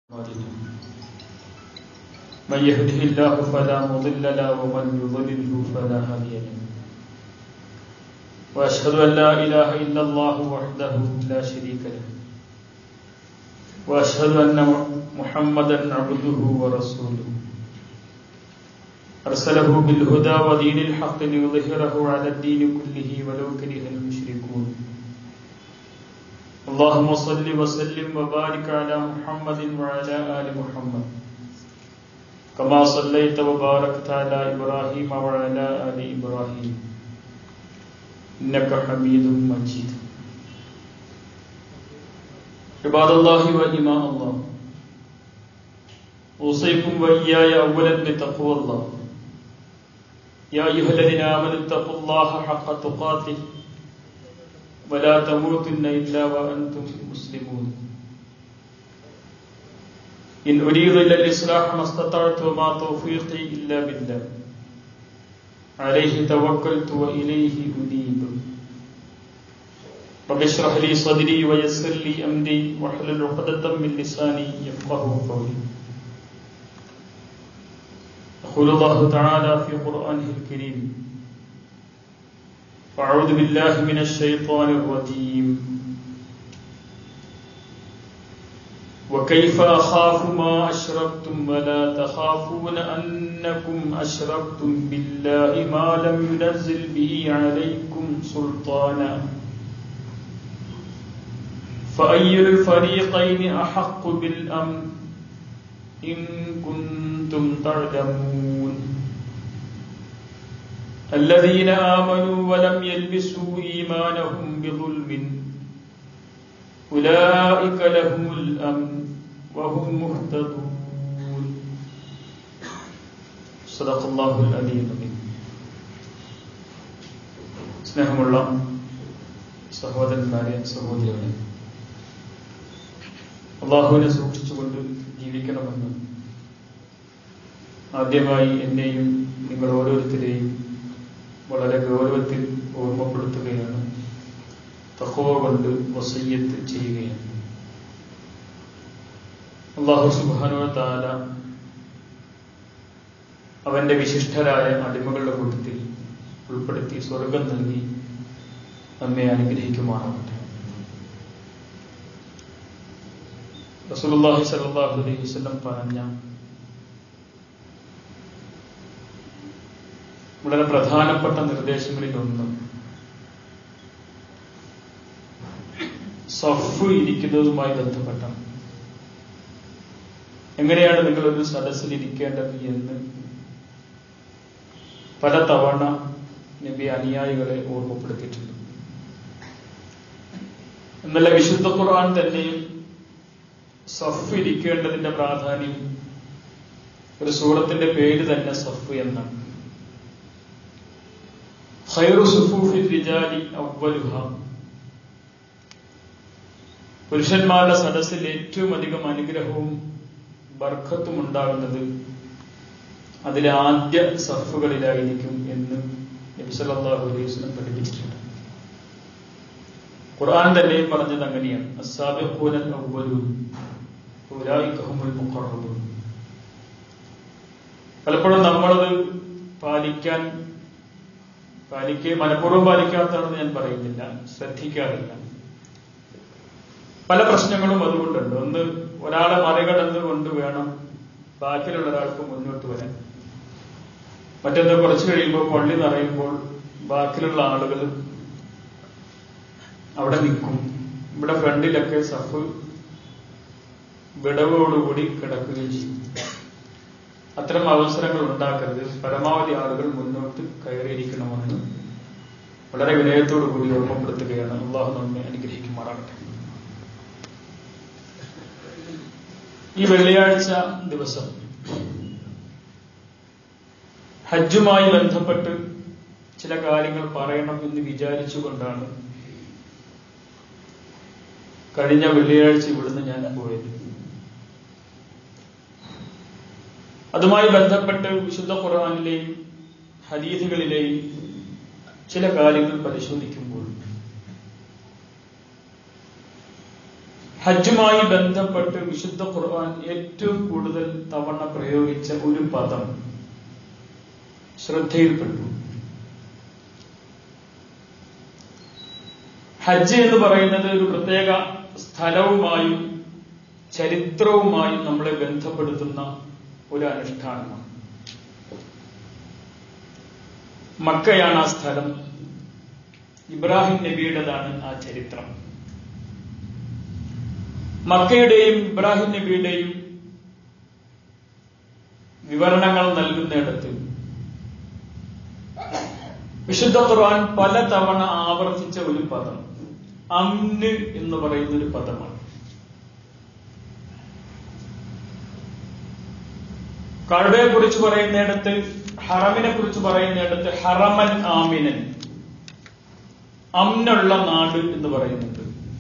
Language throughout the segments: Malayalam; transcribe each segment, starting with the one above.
من يهده الله فلا مضل له ومن يضلله فلا هادي له واشهد ان لا اله الا الله وحده لا شريك له واشهد ان محمدا عبده ورسوله ارسله بالهدى ودين الحق ليظهره على الدين كله ولو كره المشركون اللهم صل وسلم وبارك على محمد وعلى ال محمد كما صليت وباركت على ابراهيم وعلى ال ابراهيم انك حميد مجيد عباد الله وإماء الله أوصيكم وإياي أولا بتقوى الله يا أيها الذين آمنوا اتقوا الله حق تقاته ولا تموتن إلا وأنتم مسلمون إن أريد إلا الإصلاح ما استطعت وما توفيقي إلا بالله عليه توكلت وإليه أنيب رب اشرح لي صدري ويسر لي أمري واحلل عقدة من لساني يفقه قولي يقول الله تعالى في قرآنه الكريم أعوذ بالله من الشيطان الرجيم وكيف أخاف ما أشركتم ولا تخافون أنكم أشركتم بالله ما لم ينزل به عليكم سلطانا فأي الفريقين أحق بالأمن إن كنتم تعلمون الذين آمنوا ولم يلبسوا إيمانهم بظلم أولئك لهم الأمن وهم مهتدون صدق الله العلي العظيم സ്നേഹമുള്ള സഹോദരന്മാരെ സഹോദരികളെ അള്ളാഹുവിനെ സൂക്ഷിച്ചുകൊണ്ട് ജീവിക്കണമെന്ന് ആദ്യമായി എന്നെയും നിങ്ങൾ ഓരോരുത്തരെയും വളരെ ഗൗരവത്തിൽ ഓർമ്മപ്പെടുത്തുകയാണ് തഹോ കൊണ്ട് വസയ്യത്ത് ചെയ്യുകയാണ് അള്ളാഹു സുബാനോ താല അവന്റെ വിശിഷ്ടരായ അടിമകളുടെ കൂട്ടത്തിൽ ഉൾപ്പെടുത്തി സ്വർഗം നൽകി നമ്മെ അനുഗ്രഹിക്കുമാറാവട്ടെ റസൂലുള്ളാഹി സ്വല്ലല്ലാഹു അലൈഹി വസല്ലം പറഞ്ഞ വളരെ പ്രധാനപ്പെട്ട നിർദ്ദേശങ്ങളിൽ ഒന്ന് സഫ് ഇരിക്കുന്നതുമായി ബന്ധപ്പെട്ടാണ് എങ്ങനെയാണ് നിങ്ങൾ ഒരു സദസ്സിൽ ഇരിക്കേണ്ടത് എന്ന് പല തവണ നബി അനുയായികളെ ഓർമ്മപ്പെടുത്തിയിട്ടുണ്ട് എന്നല്ല വിശുദ്ധ ഖുർആൻ തന്നെയും സഫ് ഇരിക്കേണ്ടതിന്റെ പ്രാധാന്യം ഒരു സൂറത്തിന്റെ പേര് തന്നെ സഫ് എന്നാണ് ഖൈറു സുഫൂഫി റിജാലി അവ്വലുഹ പുരുഷന്മാരുടെ സദസ്സിൽ ഏറ്റവും അധികം അനുഗ്രഹവും ബർക്കത്തും ഉണ്ടാകുന്നത് അതിലെ ആദ്യ സഫുകളിലായിരിക്കും എന്ന് നബി സല്ലല്ലാഹു അലൈഹി വസല്ലം പഠിപ്പിച്ചിട്ടുണ്ട് ഖുർആൻ തന്നെയും പറഞ്ഞത് അങ്ങനെയാണ് അസ്സാബിഖൂനൽ അവ്വലൂൻ ഉലൈക ഹുമുൽ മുഖറബൂൻ പലപ്പോഴും നമ്മളത് പാലിക്കാൻ പാലിക്കുക മനഃപൂർവ്വം പാലിക്കാത്തതാണെന്ന് ഞാൻ പറയുന്നില്ല ശ്രദ്ധിക്കാറില്ല പല പ്രശ്നങ്ങളും അതുകൊണ്ടുണ്ട് ഒന്ന് ഒരാളെ മറികടന്ന് കൊണ്ട് വേണം ബാക്കിയുള്ള ഒരാൾക്ക് മുന്നോട്ട് വരാൻ മറ്റൊന്ന് കുറച്ച് കഴിയുമ്പോൾ പള്ളി നിറയുമ്പോൾ ബാക്കിയുള്ള ആളുകൾ അവിടെ നിൽക്കും ഇവിടെ ഫ്രണ്ടിലൊക്കെ സഫ് വിടവോടുകൂടി കിടക്കുകയും ചെയ്യും അത്തരം അവസരങ്ങൾ ഉണ്ടാക്കരുത് പരമാവധി ആളുകൾ മുന്നോട്ട് കയറിയിരിക്കണമെന്ന് വളരെ വിനയത്തോടു കൂടി ഓർമ്മപ്പെടുത്തുകയാണ് അള്ളാഹു നമ്മെ അനുഗ്രഹിക്കുമാറാകട്ടെ ഈ വെള്ളിയാഴ്ച ദിവസം ഹജ്ജുമായി ബന്ധപ്പെട്ട് ചില കാര്യങ്ങൾ പറയണം എന്ന് വിചാരിച്ചുകൊണ്ടാണ് കഴിഞ്ഞ വെള്ളിയാഴ്ച ഇവിടുന്ന് ഞാൻ പോയത് അതുമായി ബന്ധപ്പെട്ട് വിശുദ്ധ ഖുർആാനിലെയും ഹദീഥുകളിലെയും ചില കാര്യങ്ങൾ പരിശോധിക്കുമ്പോൾ ഹജ്ജുമായി ബന്ധപ്പെട്ട് വിശുദ്ധ ഖുർആൻ ഏറ്റവും കൂടുതൽ തവണ പ്രയോഗിച്ച ഒരു പദം ശ്രദ്ധയിൽപ്പെട്ടു ഹജ്ജ് എന്ന് പറയുന്നത് ഒരു പ്രത്യേക സ്ഥലവുമായും ചരിത്രവുമായും നമ്മളെ ബന്ധപ്പെടുത്തുന്ന ഒരു അനുഷ്ഠാനമാണ് മക്കയാണ് ആ സ്ഥലം ഇബ്രാഹിം നബിയുടേതാണ് ആ ചരിത്രം മക്കയുടെയും ഇബ്രാഹിം നബിയുടെയും വിവരണങ്ങൾ നൽകുന്നിടത്ത് വിശുദ്ധ ഖുർആൻ പലതവണ ആവർത്തിച്ച ഒരു പദം അമ്ന് എന്ന് പറയുന്ന ഒരു പദമാണ് കഴുതയെ കുറിച്ച് പറയുന്നിടത്ത് ഹറമിനെ കുറിച്ച് പറയുന്നിടത്ത് ഹറമൻ ആമിനൻ അമ്നുള്ള നാട് എന്ന് പറയുന്നുണ്ട്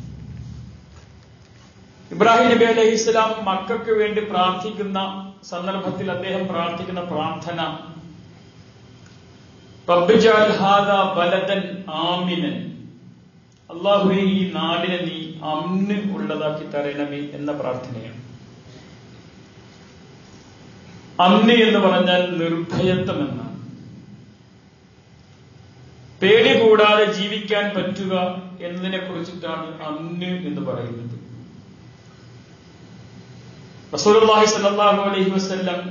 ഇബ്രാഹിം നബി അലൈഹി ഇസ്ലാം മക്കൾക്ക് വേണ്ടി പ്രാർത്ഥിക്കുന്ന സന്ദർഭത്തിൽ അദ്ദേഹം പ്രാർത്ഥിക്കുന്ന പ്രാർത്ഥന റബ്ബിജാൽ ഹാദ ബലദൻ ആമിനൻ അള്ളാഹുവെ ഈ നാടിനെ നീ അമ്ന് ഉള്ളതാക്കി തരണമേ എന്ന പ്രാർത്ഥനയാണ് അമ്ന് എന്ന് പറഞ്ഞാൽ നിർഭയത്വം എന്നാണ് പേടി കൂടാതെ ജീവിക്കാൻ പറ്റുക എന്നതിനെ കുറിച്ചിട്ടാണ് അമ്ന് എന്ന് പറയുന്നത് റസൂലുള്ളാഹി സ്വല്ലല്ലാഹു അലൈഹി വസല്ലം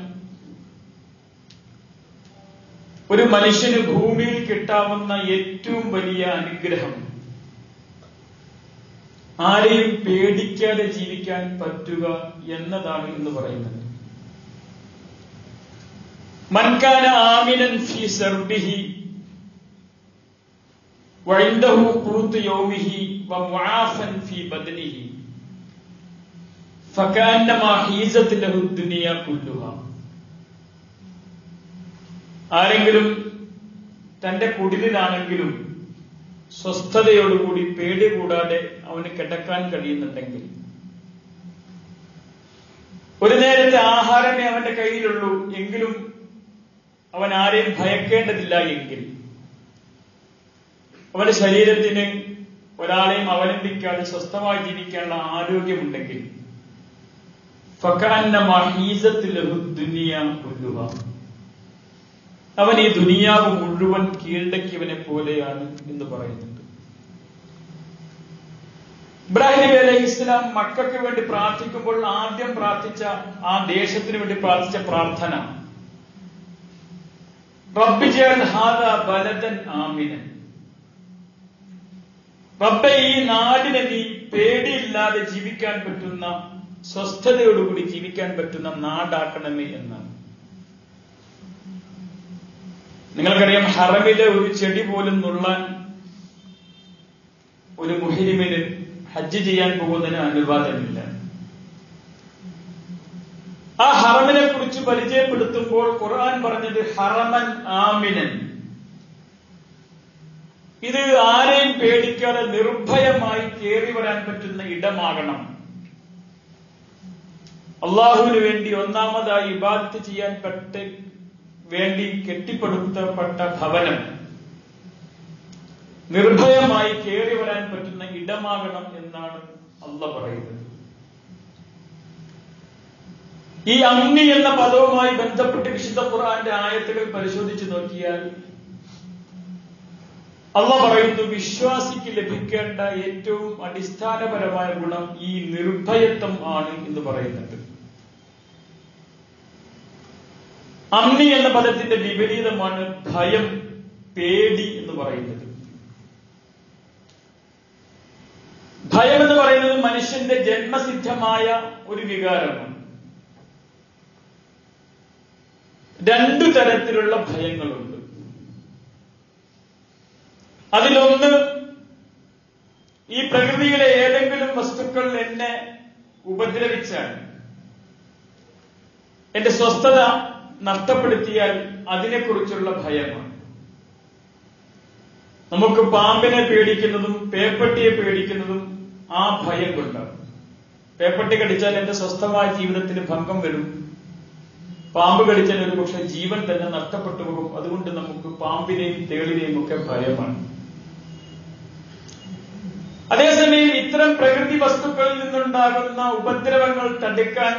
ഒരു മനുഷ്യന് ഭൂമിയിൽ കിട്ടാവുന്ന ഏറ്റവും വലിയ അനുഗ്രഹം ആരെയും പേടിക്കാതെ ജീവിക്കാൻ പറ്റുക എന്നതാണ് എന്ന് പറയുന്നത് മൻകാന ആമിനൻ ഫി സർബിഹി وعنده قوت يومه ومعافا في بدنه فكأنما حيزت له الدنيا كلها ആരെങ്കിലും തന്റെ കുടിലിലാണെങ്കിലും സ്വസ്ഥതയോടുകൂടി പേടി കൂടാതെ അവന് കിടക്കാൻ കഴിയുന്നുണ്ടെങ്കിൽ ഒരു നേരത്തെ ആഹാരമേ അവന്റെ കയ്യിലുള്ളൂ എങ്കിലും അവൻ ആരെയും ഭയക്കേണ്ടതില്ല എങ്കിൽ അവന്റെ ശരീരത്തിന് ഒരാളെയും അവലംബിക്കാതെ സ്വസ്ഥമായി ജീവിക്കാനുള്ള ആരോഗ്യമുണ്ടെങ്കിൽ അവൻ ഈ ദുനിയാവ് മുഴുവൻ കീഴടക്കിയവനെ പോലെയാണ് എന്ന് പറയുന്നുണ്ട് ഇബ്രാഹിം നബി അലൈഹി ഇസ്ലാം മക്കൾക്ക് വേണ്ടി പ്രാർത്ഥിക്കുമ്പോൾ ആദ്യം പ്രാർത്ഥിച്ച ആ ദേശത്തിന് വേണ്ടി പ്രാർത്ഥിച്ച പ്രാർത്ഥന റബ്ബിജൽ ഹാദ ബലദൻ ആമിനൻ റബ്ബെ ഈ നാടിനെ നീ പേടിയില്ലാതെ ജീവിക്കാൻ പറ്റുന്ന സ്വസ്ഥതയോടുകൂടി ജീവിക്കാൻ പറ്റുന്ന നാടാക്കണമേ എന്നാണ് നിങ്ങൾക്കറിയാം ഹറമിലെ ഒരു ചെടി പോലും നുള്ളാൻ ഒരു മുഹിരിമിന് ഹജ്ജ് ചെയ്യാൻ പോകുന്നതിന് അനുവാദമില്ല ആ ഹറമിനെ കുറിച്ച് പരിചയപ്പെടുത്തുമ്പോൾ ഖുർആൻ പറഞ്ഞത് ഹറമൻ ആമിനൻ ഇത് ആരെയും പേടിക്കാതെ നിർഭയമായി കയറി വരാൻ പറ്റുന്ന ഇടമാകണം അള്ളാഹുവിന് വേണ്ടി ഒന്നാമതായി ഇബാദത്ത് ചെയ്യാൻ പെട്ട് വേണ്ടി കെട്ടിപ്പടുത്തപ്പെട്ട ഭവനം നിർഭയമായി കയറി വരാൻ പറ്റുന്ന ഇടമാകണം എന്നാണ് അല്ല പറയുന്നത് ഈ അഗ്നി എന്ന പദവുമായി ബന്ധപ്പെട്ട് വിശുദ്ധ ഖുർആന്റെ ആയത്തുകൾ പരിശോധിച്ചു നോക്കിയാൽ അള്ള പറയുന്നു വിശ്വാസിക്ക് ലഭിക്കേണ്ട ഏറ്റവും അടിസ്ഥാനപരമായ ഗുണം ഈ നിർഭയത്വം ആണ് എന്ന് പറയുന്നുണ്ട് അമ്നി എന്ന പദത്തിന്റെ വിപരീതമാണ് ഭയം പേടി എന്ന് പറയുന്നത് ഭയം എന്ന് പറയുന്നത് മനുഷ്യന്റെ ജന്മസിദ്ധമായ ഒരു വികാരമാണ് രണ്ടു തരത്തിലുള്ള ഭയങ്ങളുണ്ട് അതിലൊന്ന് ഈ പ്രകൃതിയിലെ ഏതെങ്കിലും വസ്തുക്കൾ എന്നെ ഉപദ്രവിച്ചാൽ എന്റെ സ്വസ്ഥത നഷ്ടപ്പെടുത്തിയാൽ അതിനെക്കുറിച്ചുള്ള ഭയമാണ് നമുക്ക് പാമ്പിനെ പേടിക്കുന്നതും പേപ്പട്ടിയെ പേടിക്കുന്നതും ആ ഭയം കൊണ്ടാണ് പേപ്പട്ടി കടിച്ചാൽ എന്റെ സ്വസ്ഥമായ ജീവിതത്തിന് ഭംഗം വരും പാമ്പ് കടിച്ചാൽ ഒരു പക്ഷെ ജീവൻ തന്നെ നഷ്ടപ്പെട്ടു പോകും അതുകൊണ്ട് നമുക്ക് പാമ്പിനെയും തേളിനെയും ഒക്കെ ഭയമാണ് അതേസമയം ഇത്തരം പ്രകൃതി വസ്തുക്കളിൽ നിന്നുണ്ടാകുന്ന ഉപദ്രവങ്ങൾ തടുക്കാൻ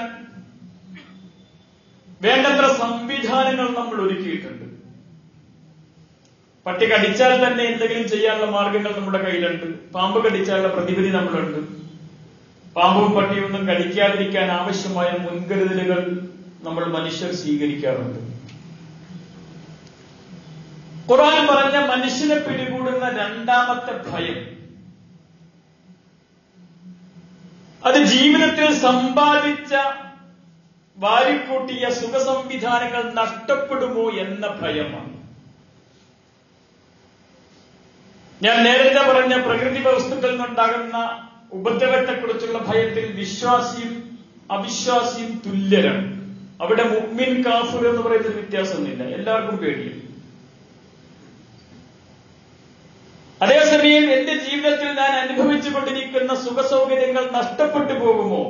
വേണ്ടത്ര സംവിധാനങ്ങൾ നമ്മൾ ഒരുക്കിയിട്ടുണ്ട് പട്ടി കടിച്ചാൽ തന്നെ എന്തെങ്കിലും ചെയ്യാനുള്ള മാർഗങ്ങൾ നമ്മുടെ കയ്യിലുണ്ട് പാമ്പ് കടിച്ചാലുള്ള പ്രതിവിധി നമ്മളുണ്ട് പാമ്പും പട്ടിയും ഒന്നും കടിക്കാതിരിക്കാൻ ആവശ്യമായ മുൻകരുതലുകൾ നമ്മൾ മനുഷ്യർ സ്വീകരിക്കാറുണ്ട് ഖുർആൻ പറഞ്ഞ മനുഷ്യനെ പിടികൂടുന്ന രണ്ടാമത്തെ ഭയം അത് ജീവിതത്തിൽ സമ്പാദിച്ച വാരിക്കൂട്ടിയ സുഖ സംവിധാനങ്ങൾ നഷ്ടപ്പെടുമോ എന്ന ഭയമാണ് ഞാൻ നേരത്തെ പറഞ്ഞ പ്രകൃതി വസ്തുക്കളിൽ നിന്നുണ്ടാകുന്ന ഉപദ്രവത്തെക്കുറിച്ചുള്ള ഭയത്തിൽ വിശ്വാസിയും അവിശ്വാസിയും തുല്യരാണ് അവിടെ മുഗ്മിൻ കാഫുർ എന്ന് പറയുന്ന വ്യത്യാസമൊന്നുമില്ല എല്ലാവർക്കും പേടിയും അതേസമയം എന്റെ ജീവിതത്തിൽ ഞാൻ അനുഭവിച്ചു കൊണ്ടിരിക്കുന്ന സുഖസൗകര്യങ്ങൾ നഷ്ടപ്പെട്ടു പോകുമോ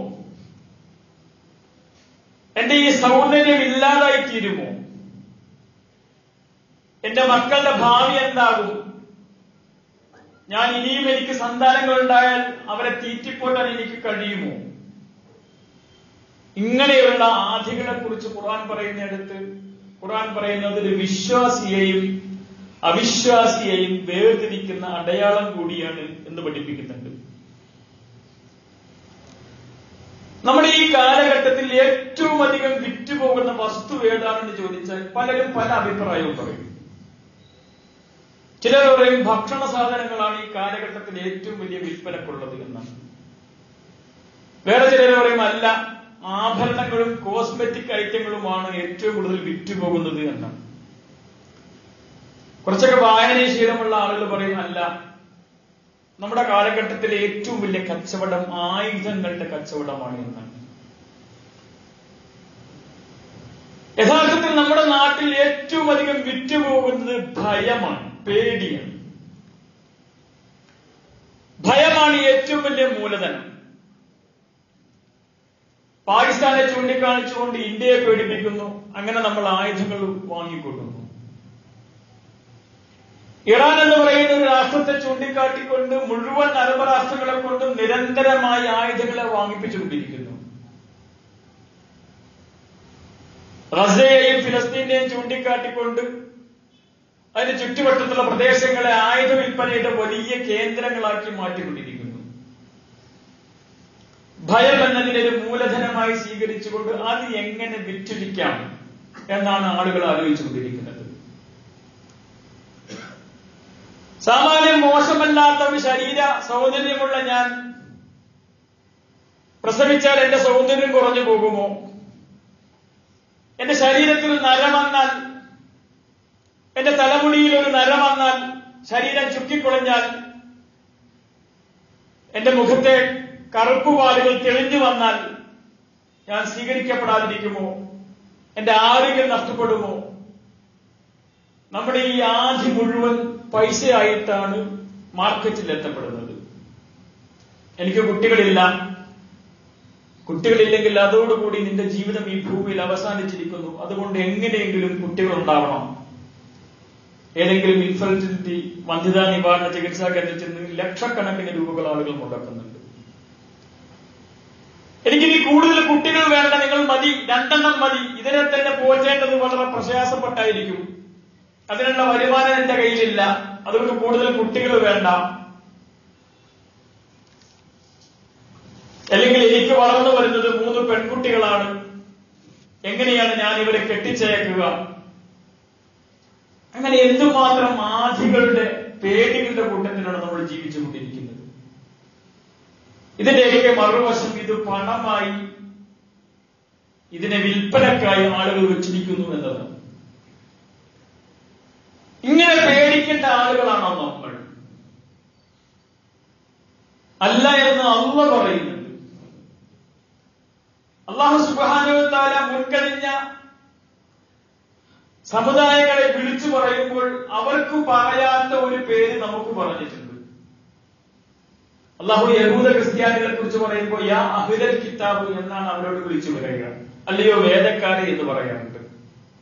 എന്റെ ഈ സൗന്ദര്യം ഇല്ലാതായി തീരുമോ എന്റെ മക്കളുടെ ഭാവി എന്താകും ഞാൻ ഇനിയും എനിക്ക് സന്താനങ്ങൾ ഉണ്ടായാൽ അവരെ തീറ്റിപ്പോറ്റാൻ എനിക്ക് കഴിയുമോ ഇങ്ങനെയുള്ള ആധികളെ കുറിച്ച് ഖുർആൻ പറയുന്നിടത്ത് ഖുർആൻ പറയുന്നത് ഒരു വിശ്വാസിയെയും അവിശ്വാസിയെയും വേർതിരിക്കുന്ന അടയാളം കൂടിയാണ് എന്ന് പഠിപ്പിക്കുന്നുണ്ട് നമ്മുടെ ഈ കാലഘട്ടത്തിൽ ഏറ്റവും അധികം വിറ്റുപോകുന്ന വസ്തു ഏതാണെന്ന് ചോദിച്ചാൽ പലരും പല അഭിപ്രായവും പറയും ചിലർ പറയും ഭക്ഷണ സാധനങ്ങളാണ് ഈ കാലഘട്ടത്തിൽ ഏറ്റവും വലിയ വിൽപ്പനക്കുള്ളത് എന്നാണ് വേറെ ചിലർ പറയും അല്ല ആഭരണങ്ങളും കോസ്മെറ്റിക് ഐറ്റങ്ങളുമാണ് ഏറ്റവും കൂടുതൽ വിറ്റുപോകുന്നത് എന്നാണ് കുറച്ചൊക്കെ വായനശീലമുള്ള ആളുകൾ പറയും അല്ല നമ്മുടെ കാലഘട്ടത്തിലെ ഏറ്റവും വലിയ കച്ചവടം ആയുധങ്ങളുടെ കച്ചവടമാണ് എന്നാണ് യഥാർത്ഥത്തിൽ നമ്മുടെ നാട്ടിൽ ഏറ്റവും അധികം വിറ്റുപോകുന്നത് ഭയമാണ് പേടിയാണ് ഭയമാണ് ഏറ്റവും വലിയ മൂലധനം പാകിസ്ഥാനെ ചൂണ്ടിക്കാണിച്ചുകൊണ്ട് ഇന്ത്യയെ പേടിപ്പിക്കുന്നു അങ്ങനെ നമ്മൾ ആയുധങ്ങൾ വാങ്ങിക്കൊടുക്കുന്നു ഇറാൻ എന്ന് പറയുന്ന ഒരു രാഷ്ട്രത്തെ ചൂണ്ടിക്കാട്ടിക്കൊണ്ട് മുഴുവൻ അറബ് രാഷ്ട്രങ്ങളെ കൊണ്ട് നിരന്തരമായി ആയുധങ്ങളെ വാങ്ങിപ്പിച്ചുകൊണ്ടിരിക്കുന്നു റസയെയും ഫിലസ്തീനെയും ചൂണ്ടിക്കാട്ടിക്കൊണ്ട് അതിന് ചുറ്റുവട്ടത്തുള്ള പ്രദേശങ്ങളെ ആയുധ വിൽപ്പനയുടെ വലിയ കേന്ദ്രങ്ങളാക്കി മാറ്റിക്കൊണ്ടിരിക്കുന്നു ഭയം എന്നതിനെ ഒരു മൂലധനമായി സ്വീകരിച്ചുകൊണ്ട് അത് എങ്ങനെ വിറ്റഴിക്കാം എന്നാണ് ആളുകൾ ആലോചിച്ചുകൊണ്ടിരിക്കുന്നത് സാമാന്യം മോശമല്ലാത്ത ഒരു ശരീര സൗന്ദര്യമുള്ള ഞാൻ പ്രസവിച്ചാൽ എന്റെ സൗന്ദര്യം കുറഞ്ഞു പോകുമോ എന്റെ ശരീരത്തിൽ നര വന്നാൽ എന്റെ തലമുടിയിൽ ഒരു നര വന്നാൽ ശരീരം ചുക്കിക്കുളഞ്ഞാൽ എന്റെ മുഖത്തെ കറുപ്പുപാലുകൾ തെളിഞ്ഞു വന്നാൽ ഞാൻ സ്വീകരിക്കപ്പെടാതിരിക്കുമോ എന്റെ ആരോഗ്യം നഷ്ടപ്പെടുമോ നമ്മുടെ ഈ ആധി മുഴുവൻ പൈസയായിട്ടാണ് മാർക്കറ്റിൽ എത്തപ്പെടുന്നത് എനിക്ക് കുട്ടികളില്ല കുട്ടികളില്ലെങ്കിൽ അതോടുകൂടി നിന്റെ ജീവിതം ഈ ഭൂമിയിൽ അവസാനിച്ചിരിക്കുന്നു അതുകൊണ്ട് എങ്ങനെയെങ്കിലും കുട്ടികൾ ഉണ്ടാവണം ഏതെങ്കിലും ഇൻഫെർട്ടിലിറ്റി വന്ധ്യതാ നിവാരണ ചികിത്സാ കേന്ദ്രത്തിൽ ചെന്ന് ലക്ഷക്കണക്കിന് രൂപകൾ ആളുകൾ മുടക്കുന്നുണ്ട് എനിക്കിനി കൂടുതൽ കുട്ടികൾ വേണ്ട നിങ്ങൾ മതി രണ്ടെണ്ണം മതി ഇതിനെ തന്നെ പോറ്റേണ്ടത് വളരെ പ്രയാസപ്പെട്ടായിരിക്കും അതിനുള്ള വരുമാനം എന്റെ കയ്യിലില്ല അതുകൊണ്ട് കൂടുതൽ കുട്ടികൾ വേണ്ട അല്ലെങ്കിൽ എനിക്ക് വളർന്നു വരുന്നത് മൂന്ന് പെൺകുട്ടികളാണ് എങ്ങനെയാണ് ഞാൻ ഇവരെ കെട്ടിച്ചയക്കുക അങ്ങനെ എന്തുമാത്രം ആധികളുടെ പേടികളുടെ കൂട്ടത്തിലാണ് നമ്മൾ ജീവിച്ചുകൊണ്ടിരിക്കുന്നത് ഇതിന്റെയൊക്കെ മറുവശം ഇത് പണമായി ഇതിനെ വിൽപ്പനക്കായി ആളുകൾ വെച്ചിരിക്കുന്നു എന്നതാണ് ഇങ്ങനെ പേടിക്കേണ്ട ആളുകളാണോ നമ്മൾ അല്ല എന്ന് അള്ള പറയുന്നുണ്ട് അള്ളാഹു സുബാനുവത്താല മുൻകഴിഞ്ഞ സമുദായങ്ങളെ വിളിച്ചു പറയുമ്പോൾ അവർക്ക് പറയാത്ത ഒരു പേര് നമുക്ക് പറഞ്ഞിട്ടുണ്ട് അള്ളാഹു യഹൂദ ക്രിസ്ത്യാനികളെ കുറിച്ച് പറയുമ്പോൾ യാ അഹിലൽ കിതാബ് എന്നാണ് അവരോട് വിളിച്ചു പറയുക അല്ലയോ വേദക്കാരെ എന്ന് പറയാറുണ്ട്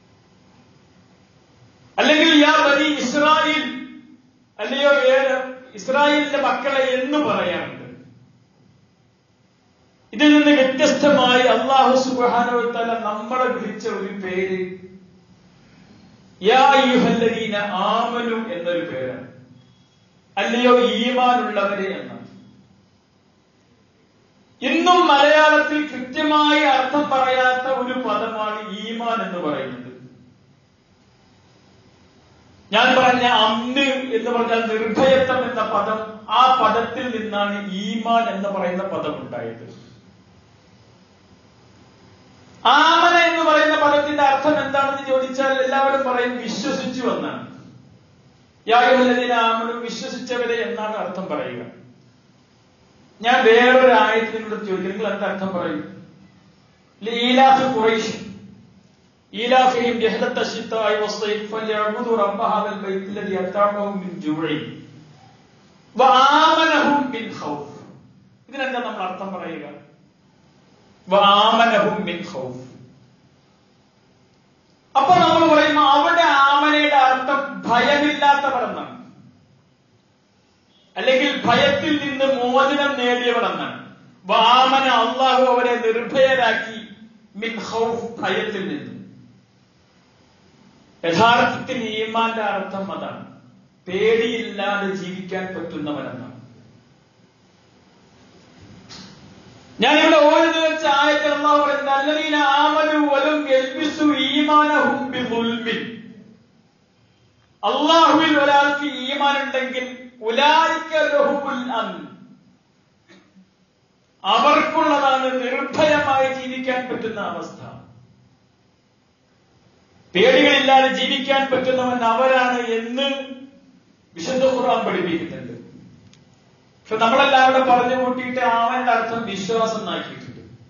അല്ലെങ്കിൽ യാ ബനി ഇസ്രായേൽ അല്ലയോ ഇസ്രായേലിന്റെ മക്കളെ എന്ന് പറയാറുണ്ട് ഇതിൽ നിന്ന് വ്യത്യസ്തമായി അള്ളാഹു സുബാനുവത്തല നമ്മളെ വിളിച്ച ഒരു പേര് യാ യുഹല്ലദീന ആമനു എന്നൊരു പേരാണ് അല്ലയോ ഈമാനുള്ളവരെ എന്നാണ് ഇന്നും മലയാളത്തിൽ കൃത്യമായി അർത്ഥം പറയാത്ത ഒരു പദമാണ് ഈമാൻ എന്ന് പറയുന്നത് ഞാൻ പറഞ്ഞ അന്ന് എന്ന് പറഞ്ഞാൽ നിർഭയത്വം എന്ന പദം ആ പദത്തിൽ നിന്നാണ് ഈമാൻ എന്ന് പറയുന്ന പദം ഉണ്ടായത് ആമന എന്ന് പറയുന്ന പദത്തിന്റെ അർത്ഥം എന്താണെന്ന് ചോദിച്ചാൽ എല്ലാവരും പറയും വിശ്വസിച്ചു എന്നാണ് യാഗവല്ലതിന് ആമനു വിശ്വസിച്ചവരെ എന്നാണ് അർത്ഥം പറയുക ഞാൻ വേറൊരു ആയത്തിനോട് ചോദിക്കും നിങ്ങൾ എന്താ അർത്ഥം പറയും ലീലാഫ് കുറൈശ് ഈലാഫിഹിം രഹലത്ത ശിത്തായി വസ്തൈഫ് ഫല്യഅബ്ദു റബ്ബ ഹാദൽ ബൈത്ത് الذي അത്അമഹും മിൻ ജുഅഇൻ വആമനഹും മിൻ ഖൗഫ് ഇതിനെന്താ നമ്മൾ അർത്ഥം പറയുക വആമനഹും മിൻ ഖൗഫ് അപ്പൊ നമ്മൾ പറയുമ്പോൾ അവിടെ ആമനയുടെ അർത്ഥം ഭയമില്ലാത്തവർ എന്നാണ് അല്ലെങ്കിൽ ഭയത്തിൽ നിന്ന് മോചനം നേടിയവർ എന്നാണ് വാമന അള്ളാഹു അവരെ നിർഭയരാക്കി മിൻ ഖൗഫ് ഭയത്തിൽ നിന്ന് യഥാർത്ഥത്തിൽ ഈമാന്റെ അർത്ഥം അതാണ് പേടിയില്ലാതെ ജീവിക്കാൻ പറ്റുന്നവരെന്നാണ് ഞാനിവിടെ ഓരോന്ന് വെച്ച ആയത്തിൽ അള്ളാഹു പറയുന്നത് അല്ലദീന ആമനു വലം യൽബിസു ഈമാനഹും ബിദുൽമിൻ അള്ളാഹുവിൽ ഒരാൾക്ക് ഈമാൻ ഉണ്ടെങ്കിൽ ഉലായിക ലഹുമുൽ അംൻ അവർക്കുള്ളതാണ് നിർഭയമായി ജീവിക്കാൻ പറ്റുന്ന അവസ്ഥ പേടികളില്ലാതെ ജീവിക്കാൻ പറ്റുന്നവൻ അവരാണ് എന്ന് വിശുദ്ധ ഖുർആൻ പഠിപ്പിക്കുന്നുണ്ട് പക്ഷെ നമ്മളെല്ലാം അവിടെ പറഞ്ഞു കൂട്ടിയിട്ട് അവന്റെ അർത്ഥം വിശ്വാസം എന്നാക്കിയിട്ടുണ്ട്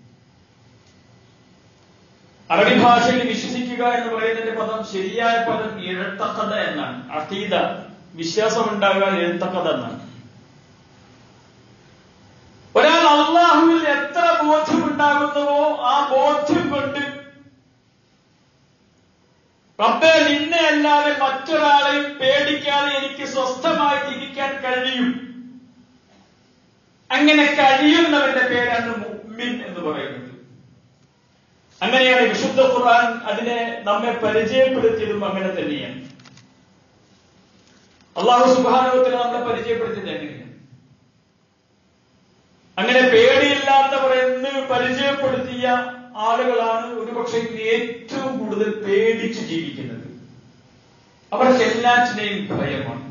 അറബി ഭാഷയിൽ വിശ്വസിക്കുക എന്ന് പറയുന്നതിന്റെ പദം ശരിയായ പദം എഴുത്തക്കഥ എന്നാണ് അതീത വിശ്വാസം ഉണ്ടാകുക എഴുത്തക്കഥ എന്നാണ് ഒരാൾ അള്ളാഹുവിൽ എത്ര ബോധ്യമുണ്ടാകുന്നുവോ ആ ബോധ്യം കൊണ്ട് റബ്ബെ നിന്നെ അല്ലാതെ മറ്റൊരാളെയും പേടിക്കാതെ എനിക്ക് സ്വസ്ഥമായി ജീവിക്കാൻ കഴിയും അങ്ങനെ കഴിയുന്നവന്റെ പേരാണ് മുഅ്മിൻ എന്ന് പറയുന്നത് അങ്ങനെയാണ് വിശുദ്ധ ഖുർആൻ അതിനെ നമ്മെ പരിചയപ്പെടുത്തിയതും അങ്ങനെ തന്നെയാണ് അള്ളാഹു സുബാനുവത്തിന് നമ്മളെ പരിചയപ്പെടുത്തിയത് എങ്ങനെയാണ് അങ്ങനെ പേടിയില്ലാത്തവർ എന്ന് പരിചയപ്പെടുത്തിയ ആളുകളാണ് ഒരുപക്ഷെ ഏറ്റവും കൂടുതൽ പേടിച്ച് ജീവിക്കുന്നത് അവർക്ക് എല്ലാറ്റിനെയും ഭയമാണ്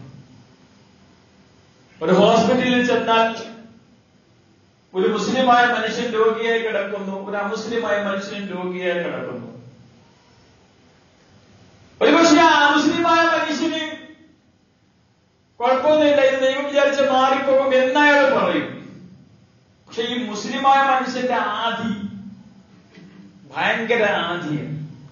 ഒരു ഹോസ്പിറ്റലിൽ ചെന്നാൽ ഒരു മുസ്ലിമായ മനുഷ്യൻ രോഗിയായി കിടക്കുന്നു ഒരു അമുസ്ലിമായ മനുഷ്യൻ രോഗിയായി കിടക്കുന്നു ഒരുപക്ഷെ ആ മുസ്ലിമായ മനുഷ്യന് കുഴപ്പമൊന്നുമില്ല ഇത് ദൈവം വിചാരിച്ച് മാറിപ്പോകും എന്നയാൾ പറയും പക്ഷെ ഈ മുസ്ലിമായ മനുഷ്യന്റെ ആദി ഭയങ്കര ആദിയാണ്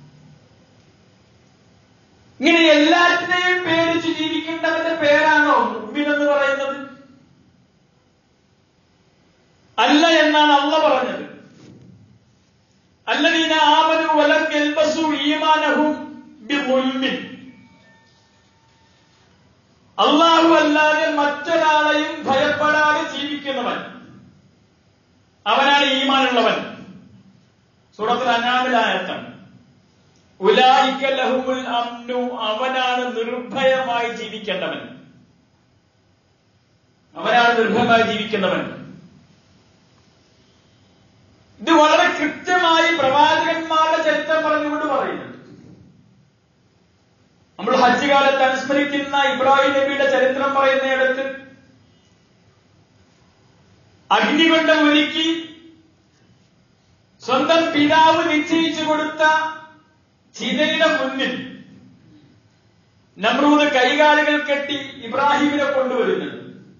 ഇങ്ങനെ എല്ലാറ്റിനെയും പേടിച്ച് ജീവിക്കേണ്ടവന്റെ പേരാണോ മുമ്പിൻ എന്ന് പറയുന്നത് അല്ല എന്നാണ് അല്ല പറഞ്ഞത് അല്ലദീന ആമനു വലം യൽബസു ഈമാനഹും ബിദുൽമിൻ അള്ളാഹു അല്ലാതെ മറ്റൊരാളെയും ഭയപ്പെടാതെ ജീവിക്കുന്നവൻ അവനാണ് ഈമാനുള്ളവൻ സൂറത്തിൽ അനാമിലായത്താണ് ഉലായിക്ക ലഹുമുൽ അംനു അവനാണ് നിർഭയമായി ജീവിക്കേണ്ടവൻ അവനാണ് നിർഭയമായി ജീവിക്കുന്നവൻ ഇത് വളരെ കൃത്യമായി പ്രവാചകന്മാരുടെ ചരിത്രം പറഞ്ഞുകൊണ്ട് പറയുന്നുണ്ട് നമ്മൾ ഹജ്ജ് കാലത്ത് അനുസ്മരിക്കുന്ന ഇബ്രാഹിം നബിയുടെ ചരിത്രം പറയുന്നിടത്ത് അഗ്നി കൊണ്ട് ഒരുക്കി സ്വന്തം പിതാവ് നിശ്ചയിച്ചു കൊടുത്ത ചിതയുടെ മുന്നിൽ നമ്രൂദ് കൈകാലുകൾ കെട്ടി ഇബ്രാഹിമിനെ കൊണ്ടുവരുന്നത്